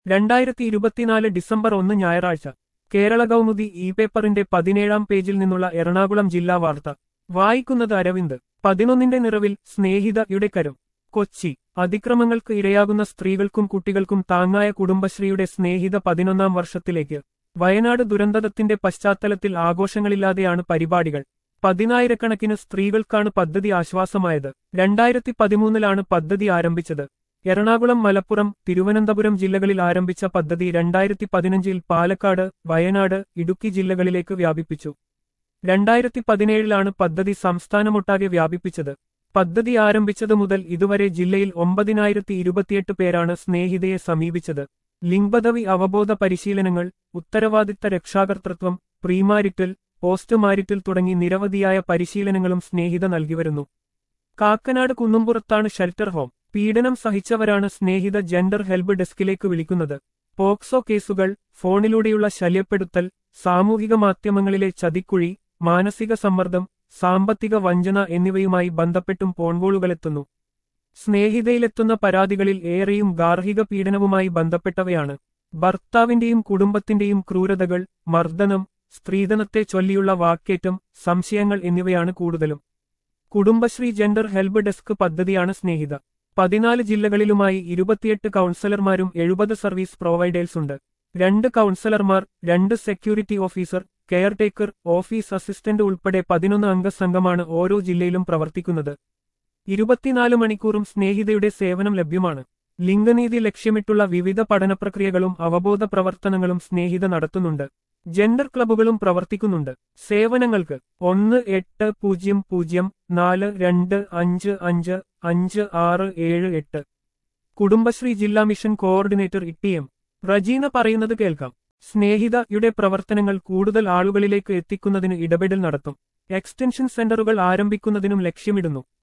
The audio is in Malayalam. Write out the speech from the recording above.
രണ്ടായിരത്തി ഇരുപത്തിനാല് ഡിസംബർ ഒന്ന് ഞായറാഴ്ച കേരള കൗമുദി ഇ പേപ്പറിന്റെ പതിനേഴാം പേജിൽ നിന്നുള്ള എറണാകുളം ജില്ലാ വാർത്ത വായിക്കുന്നത് അരവിന്ദ് പതിനൊന്നിന്റെ നിറവിൽ സ്നേഹിതയുടെ കരം കൊച്ചി അതിക്രമങ്ങൾക്ക് ഇരയാകുന്ന സ്ത്രീകൾക്കും കുട്ടികൾക്കും താങ്ങായ കുടുംബശ്രീയുടെ സ്നേഹിത പതിനൊന്നാം വർഷത്തിലേക്ക് വയനാട് ദുരന്തത്തിന്റെ പശ്ചാത്തലത്തിൽ ആഘോഷങ്ങളില്ലാതെയാണ് പരിപാടികൾ പതിനായിരക്കണക്കിന് സ്ത്രീകൾക്കാണ് പദ്ധതി ആശ്വാസമായത് രണ്ടായിരത്തി പതിമൂന്നിലാണ് പദ്ധതി ആരംഭിച്ചത് എറണാകുളം മലപ്പുറം തിരുവനന്തപുരം ജില്ലകളിൽ ആരംഭിച്ച പദ്ധതി രണ്ടായിരത്തി പതിനഞ്ചിൽ പാലക്കാട് വയനാട് ഇടുക്കി ജില്ലകളിലേക്ക് വ്യാപിപ്പിച്ചു രണ്ടായിരത്തി പതിനേഴിലാണ് പദ്ധതി സംസ്ഥാനമൊട്ടാകെ വ്യാപിപ്പിച്ചത് പദ്ധതി ആരംഭിച്ചതു മുതൽ ഇതുവരെ ജില്ലയിൽ ഒമ്പതിനായിരത്തി ഇരുപത്തിയെട്ട് പേരാണ് സ്നേഹിതയെ സമീപിച്ചത് ലിംഗപദവി അവബോധ പരിശീലനങ്ങൾ ഉത്തരവാദിത്ത രക്ഷാകർതൃത്വം പ്രീമാരിറ്റൽ പോസ്റ്റ് മാരിറ്റൽ തുടങ്ങി നിരവധിയായ പരിശീലനങ്ങളും സ്നേഹിത നൽകിവരുന്നു കാക്കനാട് കുന്നുംപുറത്താണ് ഷെൽട്ടർ ഹോം പീഡനം സഹിച്ചവരാണ് സ്നേഹിത ജെൻഡർ ഹെൽപ്പ് ഡെസ്കിലേക്ക് വിളിക്കുന്നത് പോക്സോ കേസുകൾ ഫോണിലൂടെയുള്ള ശല്യപ്പെടുത്തൽ സാമൂഹിക മാധ്യമങ്ങളിലെ ചതിക്കുഴി മാനസിക സമ്മർദ്ദം സാമ്പത്തിക വഞ്ചന എന്നിവയുമായി ബന്ധപ്പെട്ടും ഫോൺകോളുകളെത്തുന്നു സ്നേഹിതയിലെത്തുന്ന പരാതികളിൽ ഏറെയും ഗാർഹിക പീഡനവുമായി ബന്ധപ്പെട്ടവയാണ് ഭർത്താവിന്റെയും കുടുംബത്തിന്റെയും ക്രൂരതകൾ മർദ്ദനം സ്ത്രീധനത്തെ ചൊല്ലിയുള്ള വാക്കേറ്റം സംശയങ്ങൾ എന്നിവയാണ് കൂടുതലും കുടുംബശ്രീ ജെൻഡർ ഹെൽപ്പ് ഡെസ്ക് പദ്ധതിയാണ് സ്നേഹിത പതിനാല് ജില്ലകളിലുമായി ഇരുപത്തിയെട്ട് കൗൺസലർമാരും എഴുപത് സർവീസ് പ്രൊവൈഡേഴ്സുണ്ട് രണ്ട് കൗൺസലർമാർ രണ്ട് security officer caretaker office assistant ഉൾപ്പെടെ പതിനൊന്ന് അംഗ സംഘമാണ് ഓരോ ജില്ലയിലും പ്രവർത്തിക്കുന്നത് ഇരുപത്തിനാല് മണിക്കൂറും സ്നേഹിതയുടെ സേവനം ലഭ്യമാണ് ലിംഗനീതി ലക്ഷ്യമിട്ടുള്ള വിവിധ പഠനപ്രക്രിയകളും അവബോധ പ്രവർത്തനങ്ങളും സ്നേഹിത നടത്തുന്നുണ്ട് ജെൻഡർ ക്ലബ്ബുകളും പ്രവർത്തിക്കുന്നുണ്ട് സേവനങ്ങൾക്ക് ഒന്ന് എട്ട് പൂജ്യം പൂജ്യം നാല് രണ്ട് അഞ്ച് അഞ്ച് അഞ്ച് ആറ് ഏഴ് എട്ട് കുടുംബശ്രീ ജില്ലാ മിഷൻ കോർഡിനേറ്റർ ഇട്ടിഎം റജീന പറയുന്നത് കേൾക്കാം സ്നേഹിതയുടെ പ്രവർത്തനങ്ങൾ കൂടുതൽ ആളുകളിലേക്ക് എത്തിക്കുന്നതിന് ഇടപെടൽ നടത്തും എക്സ്റ്റൻഷൻ സെന്ററുകൾ ആരംഭിക്കുന്നതിനും ലക്ഷ്യമിടുന്നു